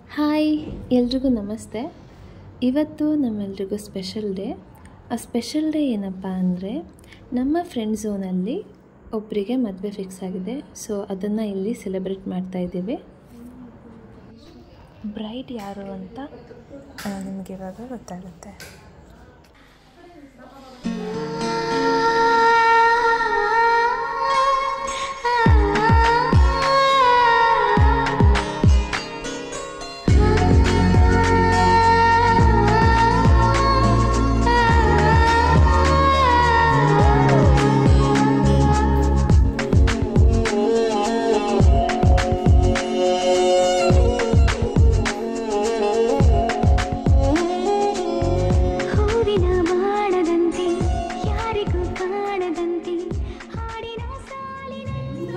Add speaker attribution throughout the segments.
Speaker 1: hi ಎಲ್ರಿಗೂ ನಮಸ್ತೆ ಇವತ್ತು ನಮ್ಮೆಲ್ರಿಗೂ ಸ್ಪೆಷಲ್ ಡೇ ಆ ಸ್ಪೆಷಲ್ ಡೇ ಏನಪ್ಪ ಅಂದರೆ ನಮ್ಮ ಫ್ರೆಂಡ್ ಝೋನಲ್ಲಿ ಒಬ್ಬರಿಗೆ ಮದುವೆ ಫಿಕ್ಸ್ ಆಗಿದೆ ಸೊ ಅದನ್ನು ಇಲ್ಲಿ ಸೆಲೆಬ್ರೇಟ್ ಮಾಡ್ತಾ ಇದ್ದೀವಿ ಬ್ರೈಡ್ ಯಾರು ಅಂತ ನಿಮಗೆ ಇವಾಗ ಗೊತ್ತಾಗುತ್ತೆ
Speaker 2: ಹೂವಿನ ಬಾಣದಂತೆ ಯಾರಿಗೂ ಕಾಣದಂತೆ ಹಾಡಿನ ಸಾಲಿನ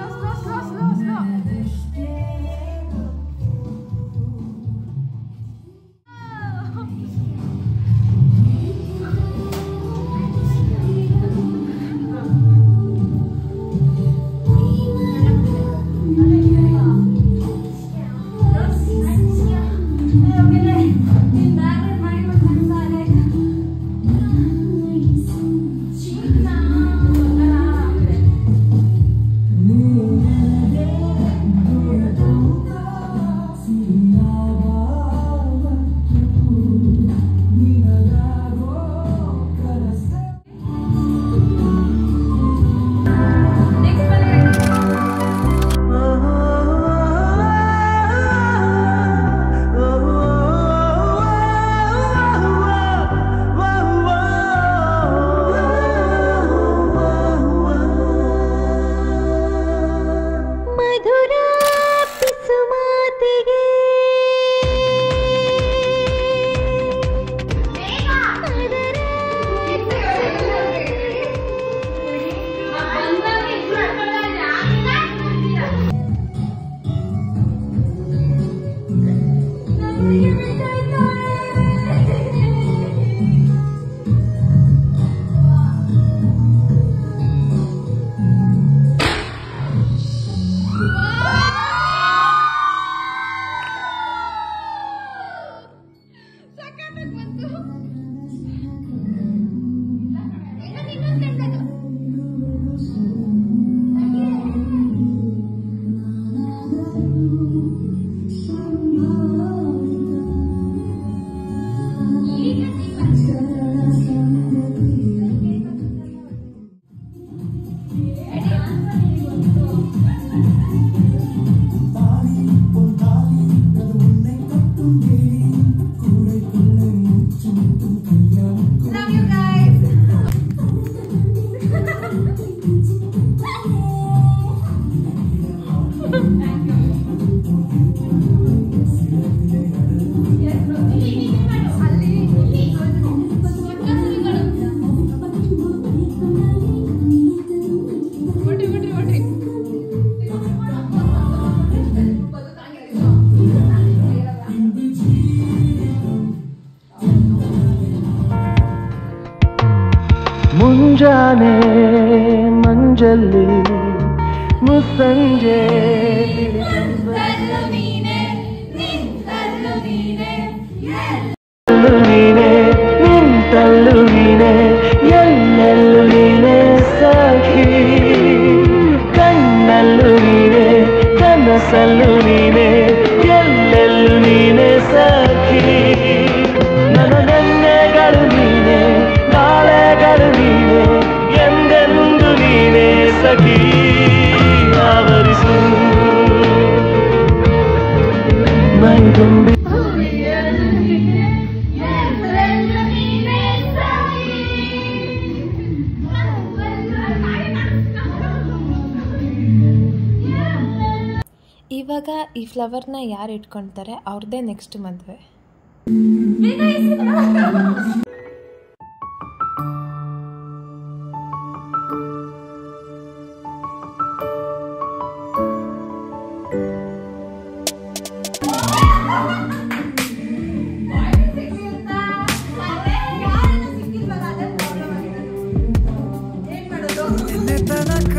Speaker 2: ಮಧುರ ಪಿಸು ಮಾತಿಗೆ ಅದರ
Speaker 3: ಮುಂಜಾನೆ ಮಂಜಲ್ಲಿ ಮುಸ್ಸಂಜೆ ಬಿಳಿಸಂಜೆ ನೀನೆ ನಿಂತಲ್ಲು ನೀನೆ ಎಲ್ಲೆಲ್ಲೂ ನೀನೆ ಸಖಿ ಕಣ್ಣಲ್ಲೂ ನೀನೆ ಕನಸಲ್ಲೂ ನೀನೆ ಎಲ್ಲೆಲ್ಲೂ ನೀನೆ ಸಖಿ ನನ್ನ ನೆನ್ನೆಗಳು ನೀನೆ ನಾಳೆಗಳು ನೀನೆ ಎಂದೆಂದು ನೀನೆ ಸಖಿ ಆವರಿಸು ಮೈ ತುಂಬಿ
Speaker 1: ಇವಾಗ ಈ ಫ್ಲವರ್ನ ಯಾರು ಇಟ್ಕೊಳ್ತಾರೆ ಅವ್ರದ್ದೇ ನೆಕ್ಸ್ಟ್ ಮದುವೆ
Speaker 3: ತನಕ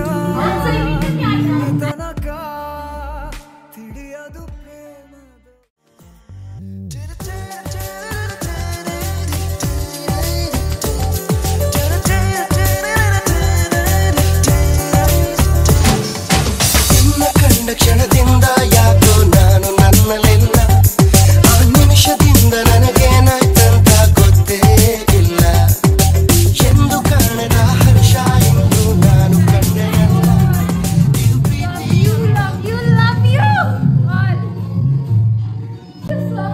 Speaker 2: ಸುಸ್ವಾಗತ